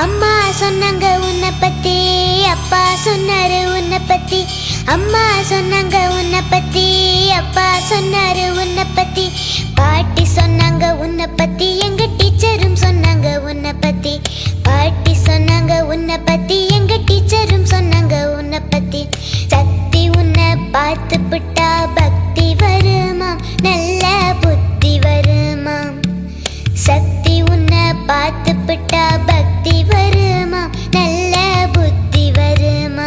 அம்மா சொன்னாங்க உன்னை பத்தி அப்பா சொன்னாரு உன்னை பத்தி அம்மா சொன்னாங்க உன்னை பத்தி அப்பா சொன்னாரு உன்னை பத்தி பாட்டி சொன்னாங்க உன்னை பத்தி எங்க டீச்சரும் சொன்னாங்க உன்னை பத்தி பாட்டி சொன்னாங்க உன்னை பத்தி எங்க டீச்சரும் சொன்னாங்க உன்னை பத்தி சக்தி உன்னை பார்த்து விட்டா பக்தி வருமாம் நல்ல புத்தி வருமாம் சக்தி உன்னை பார்த்து விட்டா பக்தி வருமா நல்ல புத்தி வருமா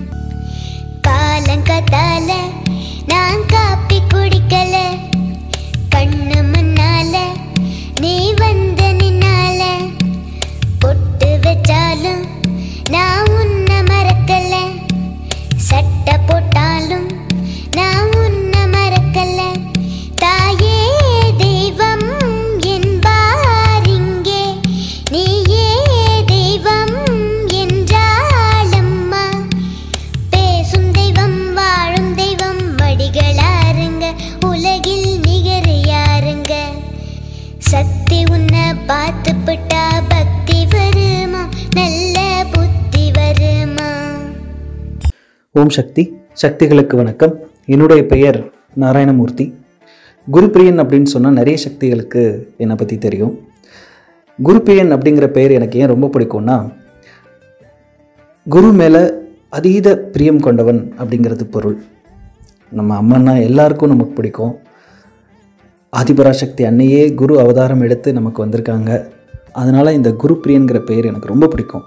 காலங்கத்தால நான் காப்பி குடிக்கல கண்ணு முன்னால நீ வந்த நின்னால பொட்டு வச்சாலும் நான் உன்னை மறக்கல சட்டை போட்டாலும் நான் உன்னை மறக்கல தாயே தெய்வம் என்பார் இங்கே நீயே தெய்வம் என்றாளம்மா பேசும் தெய்வம் வாழும் தெய்வம் வடிகளாருங்க உலகில் நிகர் யாருங்க சக்தி உன்னை பார்த்து விட்டா பக்தி வருமா நல்ல புத்தி வருமா ஓம் சக்தி சக்திகளுக்கு வணக்கம் என்னுடைய பெயர் நாராயணமூர்த்தி குருப்பிரியன் அப்படின்னு சொன்னால் நிறைய சக்திகளுக்கு என்னை பற்றி தெரியும் குருப்பிரியன் அப்படிங்கிற பெயர் எனக்கு ஏன் ரொம்ப பிடிக்கும்னா குரு மேலே அதீத பிரியம் கொண்டவன் அப்படிங்கிறது பொருள் நம்ம அம்மன்னா எல்லாருக்கும் நமக்கு பிடிக்கும் ஆதிபராசக்தி அன்னையே குரு அவதாரம் எடுத்து நமக்கு வந்திருக்காங்க அதனால் இந்த குரு பிரியன்கிற பெயர் எனக்கு ரொம்ப பிடிக்கும்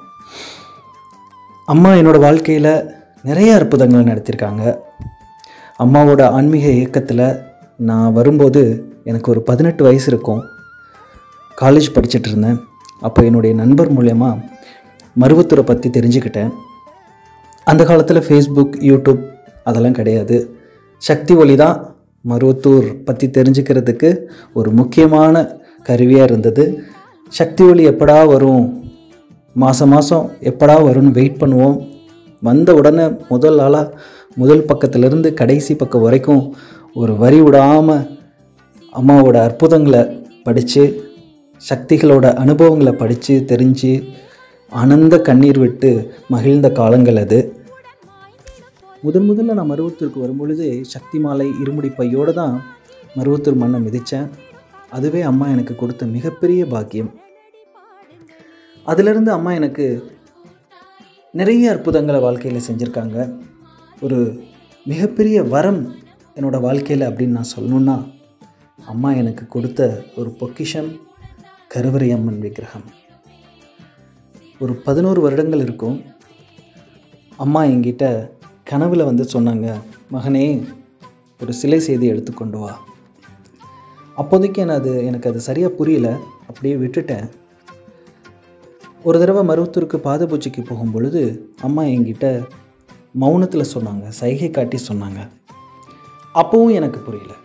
அம்மா என்னோட வாழ்க்கையில் நிறைய அற்புதங்கள் நடத்தியிருக்காங்க அம்மாவோட ஆன்மீக இயக்கத்தில் நான் வரும்போது எனக்கு ஒரு பதினெட்டு வயசு இருக்கும் காலேஜ் படிச்சுட்டு இருந்தேன் அப்போ என்னுடைய நண்பர் மூலயமா மருவத்தூரை பற்றி தெரிஞ்சுக்கிட்டேன் அந்த காலத்தில் ஃபேஸ்புக் யூடியூப் அதெல்லாம் கிடையாது சக்தி ஒளி தான் மருவத்தூர் பற்றி தெரிஞ்சுக்கிறதுக்கு ஒரு முக்கியமான கருவியாக இருந்தது சக்தி ஒளி எப்படா வரும் மாதம் மாதம் எப்படா வரும்னு வெயிட் பண்ணுவோம் வந்த உடனே முதல் ஆளாக முதல் பக்கத்துலேருந்து கடைசி பக்கம் வரைக்கும் ஒரு வரி விடாமல் அம்மாவோட அற்புதங்களை படித்து சக்திகளோட அனுபவங்களை படித்து தெரிஞ்சு ஆனந்த கண்ணீர் விட்டு மகிழ்ந்த காலங்கள் அது முதன் முதல்ல நான் மருவத்தூருக்கு வரும்பொழுது சக்தி மாலை இருமுடி பையோடு தான் மருவத்தூர் மண்ணை மிதித்தேன் அதுவே அம்மா எனக்கு கொடுத்த மிகப்பெரிய பாக்கியம் அதிலிருந்து அம்மா எனக்கு நிறைய அற்புதங்களை வாழ்க்கையில் செஞ்சுருக்காங்க ஒரு மிகப்பெரிய வரம் என்னோடய வாழ்க்கையில் அப்படின்னு நான் சொல்லணுன்னா அம்மா எனக்கு கொடுத்த ஒரு பொக்கிஷம் கருவறை அம்மன் விக்கிரகம் ஒரு பதினோரு வருடங்கள் இருக்கும் அம்மா என்கிட்ட கனவில் வந்து சொன்னாங்க மகனே ஒரு சிலை செய்தி எடுத்துக்கொண்டு வா அப்போதைக்கு எனக்கு அது எனக்கு அது சரியாக புரியல அப்படியே விட்டுட்டேன் ஒரு தடவை மருவத்தூருக்கு பாத பூஜைக்கு போகும் பொழுது அம்மா என்கிட்ட மௌனத்தில் சொன்னாங்க சைகை காட்டி சொன்னாங்க அப்போவும் எனக்கு புரியல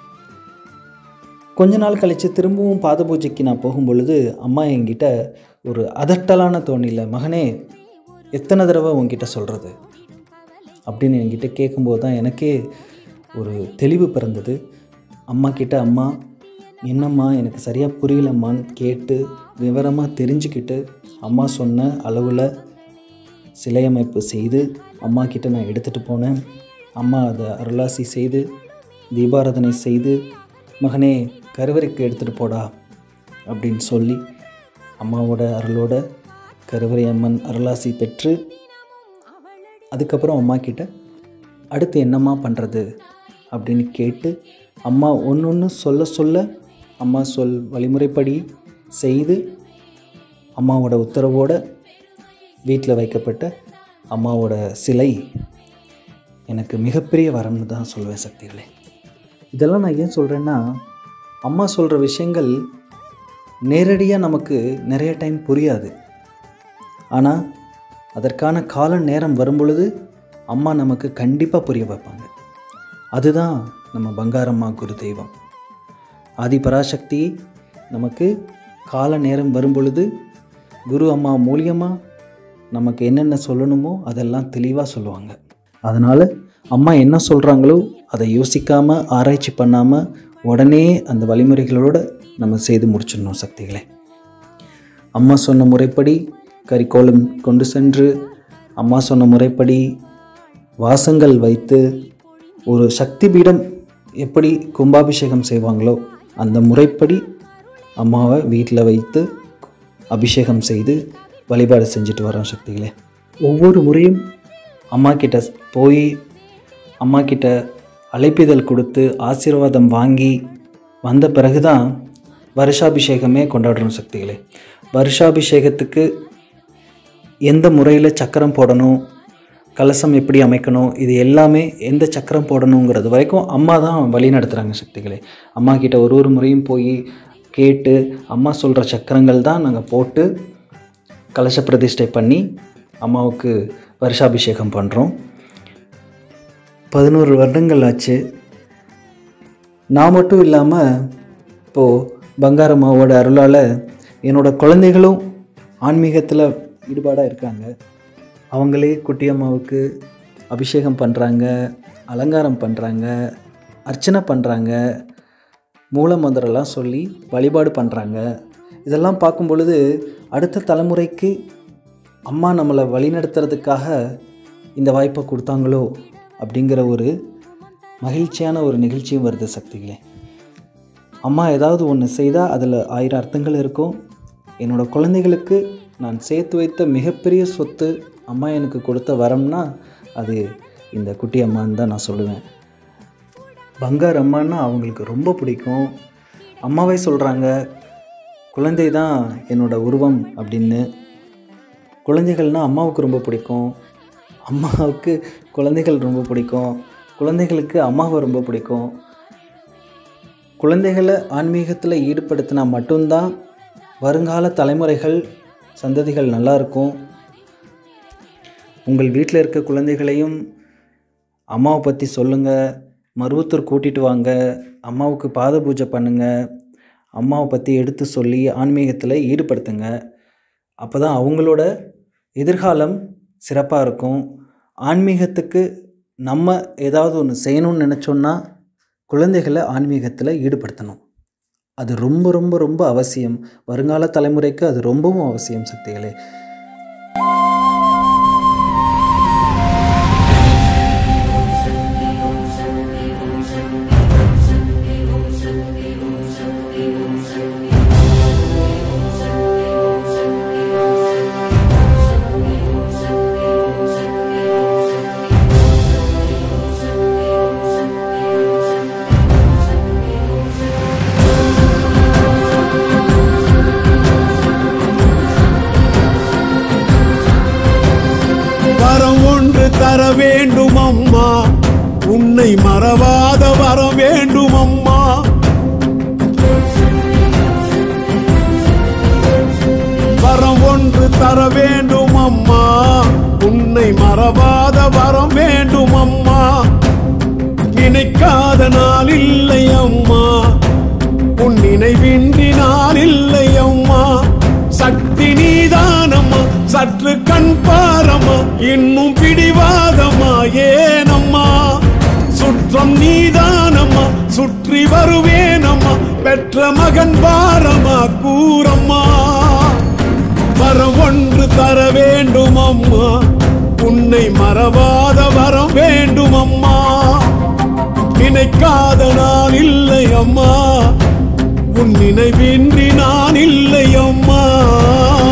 கொஞ்ச நாள் கழித்து திரும்பவும் பாத பூஜைக்கு நான் போகும் பொழுது அம்மா என்கிட்ட ஒரு அதட்டலான தோணியில் மகனே எத்தனை தடவை உன்கிட்ட சொல்கிறது அப்படின்னு என்கிட்ட கேட்கும்போது தான் எனக்கே ஒரு தெளிவு பிறந்தது அம்மா கிட்ட அம்மா என்னம்மா எனக்கு சரியாக புரியலம்மான்னு கேட்டு விவரமாக தெரிஞ்சுக்கிட்டு அம்மா சொன்ன அளவில் சிலையமைப்பு செய்து அம்மா கிட்ட நான் எடுத்துகிட்டு போனேன் அம்மா அதை அருளாசி செய்து தீபாராதனை செய்து மகனே கருவறைக்கு எடுத்துகிட்டு போடா அப்படின்னு சொல்லி அம்மாவோட அருளோட கருவறை அம்மன் அருளாசி பெற்று அதுக்கப்புறம் அம்மா கிட்ட அடுத்து என்னம்மா பண்ணுறது அப்படின்னு கேட்டு அம்மா ஒன்று ஒன்று சொல்ல சொல்ல அம்மா சொல் வழிமுறைப்படி செய்து அம்மாவோட உத்தரவோட வீட்டில் வைக்கப்பட்ட அம்மாவோட சிலை எனக்கு மிகப்பெரிய வரம்னு தான் சொல்லுவேன் சக்திகளே இதெல்லாம் நான் ஏன் சொல்கிறேன்னா அம்மா சொல்கிற விஷயங்கள் நேரடியாக நமக்கு நிறைய டைம் புரியாது ஆனால் அதற்கான கால நேரம் வரும்பொழுது அம்மா நமக்கு கண்டிப்பாக புரிய வைப்பாங்க அதுதான் நம்ம பங்காரம்மா குரு தெய்வம் ஆதி பராசக்தி நமக்கு கால நேரம் வரும்பொழுது குரு அம்மா மூலியமாக நமக்கு என்னென்ன சொல்லணுமோ அதெல்லாம் தெளிவாக சொல்லுவாங்க அதனால் அம்மா என்ன சொல்கிறாங்களோ அதை யோசிக்காமல் ஆராய்ச்சி பண்ணாமல் உடனே அந்த வழிமுறைகளோடு நம்ம செய்து முடிச்சிடணும் சக்திகளே அம்மா சொன்ன முறைப்படி கரிக்கோலம் கொண்டு சென்று அம்மா சொன்ன முறைப்படி வாசங்கள் வைத்து ஒரு சக்தி பீடம் எப்படி கும்பாபிஷேகம் செய்வாங்களோ அந்த முறைப்படி அம்மாவை வீட்டில் வைத்து அபிஷேகம் செய்து வழிபாடு செஞ்சுட்டு வரோம் சக்திகளே ஒவ்வொரு முறையும் அம்மா கிட்ட போய் அம்மா கிட்ட அழைப்பிதழ் கொடுத்து ஆசீர்வாதம் வாங்கி வந்த பிறகு தான் வருஷாபிஷேகமே கொண்டாடுறோம் சக்திகளே வருஷாபிஷேகத்துக்கு எந்த முறையில் சக்கரம் போடணும் கலசம் எப்படி அமைக்கணும் இது எல்லாமே எந்த சக்கரம் போடணுங்கிறது வரைக்கும் அம்மா தான் வழி நடத்துகிறாங்க சக்திகளே அம்மா கிட்ட ஒரு ஒரு முறையும் போய் கேட்டு அம்மா சொல்கிற சக்கரங்கள் தான் நாங்கள் போட்டு கலச பிரதிஷ்டை பண்ணி அம்மாவுக்கு வருஷாபிஷேகம் பண்ணுறோம் பதினோரு வருடங்கள் ஆச்சு நான் மட்டும் இல்லாமல் இப்போது பங்காரம்மாவோட அருளால் என்னோட குழந்தைகளும் ஆன்மீகத்தில் ஈடுபாடாக இருக்காங்க அவங்களே குட்டியம்மாவுக்கு அபிஷேகம் பண்ணுறாங்க அலங்காரம் பண்ணுறாங்க அர்ச்சனை பண்ணுறாங்க மூல மந்திரம்லாம் சொல்லி வழிபாடு பண்ணுறாங்க இதெல்லாம் பார்க்கும் பொழுது அடுத்த தலைமுறைக்கு அம்மா நம்மளை வழிநடத்துறதுக்காக இந்த வாய்ப்பை கொடுத்தாங்களோ அப்படிங்கிற ஒரு மகிழ்ச்சியான ஒரு நிகழ்ச்சியும் வருது சக்திகளே அம்மா ஏதாவது ஒன்று செய்தால் அதில் ஆயிரம் அர்த்தங்கள் இருக்கும் என்னோடய குழந்தைகளுக்கு நான் சேர்த்து வைத்த மிகப்பெரிய சொத்து அம்மா எனக்கு கொடுத்த வரம்னா அது இந்த குட்டி அம்மான்னு தான் நான் சொல்லுவேன் பங்கார் அம்மான்னா அவங்களுக்கு ரொம்ப பிடிக்கும் அம்மாவே சொல்கிறாங்க குழந்தை தான் என்னோட உருவம் அப்படின்னு குழந்தைகள்னால் அம்மாவுக்கு ரொம்ப பிடிக்கும் அம்மாவுக்கு குழந்தைகள் ரொம்ப பிடிக்கும் குழந்தைகளுக்கு அம்மாவை ரொம்ப பிடிக்கும் குழந்தைகளை ஆன்மீகத்தில் ஈடுபடுத்தினா மட்டும்தான் வருங்கால தலைமுறைகள் சந்ததிகள் நல்லா இருக்கும் உங்கள் வீட்டில் இருக்க குழந்தைகளையும் அம்மாவை பற்றி சொல்லுங்கள் மருவத்தூர் கூட்டிகிட்டு வாங்க அம்மாவுக்கு பாத பூஜை பண்ணுங்கள் அம்மாவை பற்றி எடுத்து சொல்லி ஆன்மீகத்தில் ஈடுபடுத்துங்க அப்போ தான் அவங்களோட எதிர்காலம் சிறப்பாக இருக்கும் ஆன்மீகத்துக்கு நம்ம ஏதாவது ஒன்று செய்யணும்னு நினச்சோன்னா குழந்தைகளை ஆன்மீகத்தில் ஈடுபடுத்தணும் அது ரொம்ப ரொம்ப ரொம்ப அவசியம் வருங்கால தலைமுறைக்கு அது ரொம்பவும் அவசியம் சக்திகளே வரம் ஒன்று தர வேண்டும் அம்மா உன்னை மறவாத வரம் வேண்டும் அம்மா வரம் ஒன்று தர வேண்டும் அம்மா உன்னை மறவாத வரம் வேண்டும் அம்மா நினைக்காத நாள் இல்லை அம்மா உன் நினைவின்றி நாள் இல்லை அம்மா சக்தி நீதானம்மா சற்று கண் பாரம்மா இன்னும் பிடிவாதம்மா ஏனம்மா சுற்றம் நீதானம்மா சுற்றி வருவேனம்மா பெற்ற மகன் பாரம்மா கூறம்மா வரம் ஒன்று தர வேண்டும் அம்மா உன்னை மறவாத வரம் வேண்டும் அம்மா நினைக்காத நான் இல்லை அம்மா உன் நினைவின்றி நான் இல்லை அம்மா